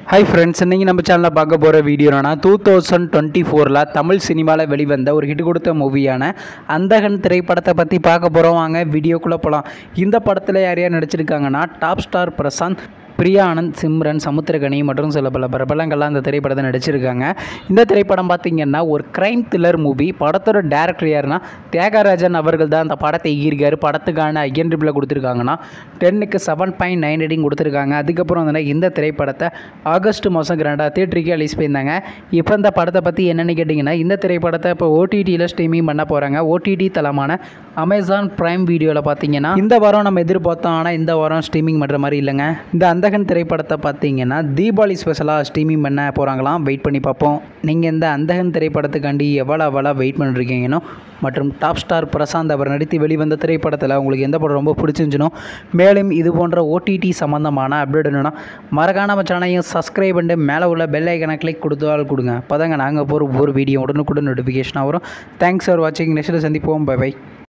hi friends இன்றைக்கி நம்ம சேனலில் பார்க்க போகிற வீடியோனா டூ தௌசண்ட் டுவெண்ட்டி ஃபோரில் தமிழ் சினிமாவில் வெளிவந்த ஒரு ஹிட் கொடுத்த மூவியான அந்தகன் திரைப்படத்தை பற்றி பார்க்க போகிறோம் வாங்க வீடியோக்குள்ளே போகலாம் இந்த படத்தில் யார் யார் நடிச்சிருக்காங்கன்னா டாப் ஸ்டார் பிரசாந்த் பிரியா ஆனந்த் சிம்ரன் சமுத்திரகனி மற்றும் சில பல பிரபலங்கள்லாம் இந்த திரைப்படத்தை நடிச்சிருக்காங்க இந்த திரைப்படம் பார்த்திங்கன்னா ஒரு க்ரைம் த்ரில்லர் மூவி படத்தோட டேரக்டர் யாருன்னா தியாகராஜன் அவர்கள் தான் அந்த படத்தை ஈர்க்காரு படத்துக்கான ஐயன் ரிப்பில் கொடுத்துருக்காங்கன்னா டென்னுக்கு செவன் பாயிண்ட் நைன் ரேட்டிங் கொடுத்துருக்காங்க அதுக்கப்புறம் வந்து இந்த திரைப்படத்தை ஆகஸ்ட் மாதம் கிராண்டாக தேட்டருக்கு ரிலீஸ் பண்ணியிருந்தாங்க இப்போ இந்த படத்தை பற்றி என்னென்னு கேட்டிங்கன்னா இந்த திரைப்படத்தை இப்போ ஓடிடியில் ஸ்ட்ரீமிங் பண்ண போகிறாங்க ஓடிடி தளமான அமேசான் ப்ரைம் வீடியோவில் பார்த்தீங்கன்னா இந்த வாரம் நம்ம எதிர்பார்த்தோம் ஆனால் இந்த வாரம் ஸ்ட்ரீமிங் பண்ணுற மாதிரி இல்லைங்க இந்த அந்தகன் திரைப்படத்தை பார்த்தீங்கன்னா தீபாவளி ஸ்பெஷலாக ஸ்ட்ரீமிங் பண்ண போகிறாங்களாம் வெயிட் பண்ணி பார்ப்போம் நீங்கள் இந்த அந்தகன் திரைப்படத்துக்காண்டி எவ்வளோ எவ்வளோ வெயிட் பண்ணிருக்கீங்கன்னு மற்றும் டாப் ஸ்டார் பிரசாந்த் அவர் நடித்து வெளிவந்த திரைப்படத்தில் உங்களுக்கு எந்த படம் ரொம்ப பிடிச்சிருந்துச்சுனோ மேலும் இது போன்ற ஓடிடி சம்மந்தமான அப்டேட் என்னன்னா மறக்காம நம்ம சேனலையும் சப்ஸ்கிரைப் பண்ணிட்டு மேலே உள்ள பெல் ஐக்கனை கிளிக் கொடுத்தால் கொடுங்க அப்போ தாங்க நாங்கள் போகிற ஒரு வீடியோ உடனுக்குடன் நோட்டிஃபிகேஷனாக வரும் தேங்க்ஸ் ஃபார் வாட்சிங் நெக்ஸ்ட்டில் சந்திப்போம் பை பை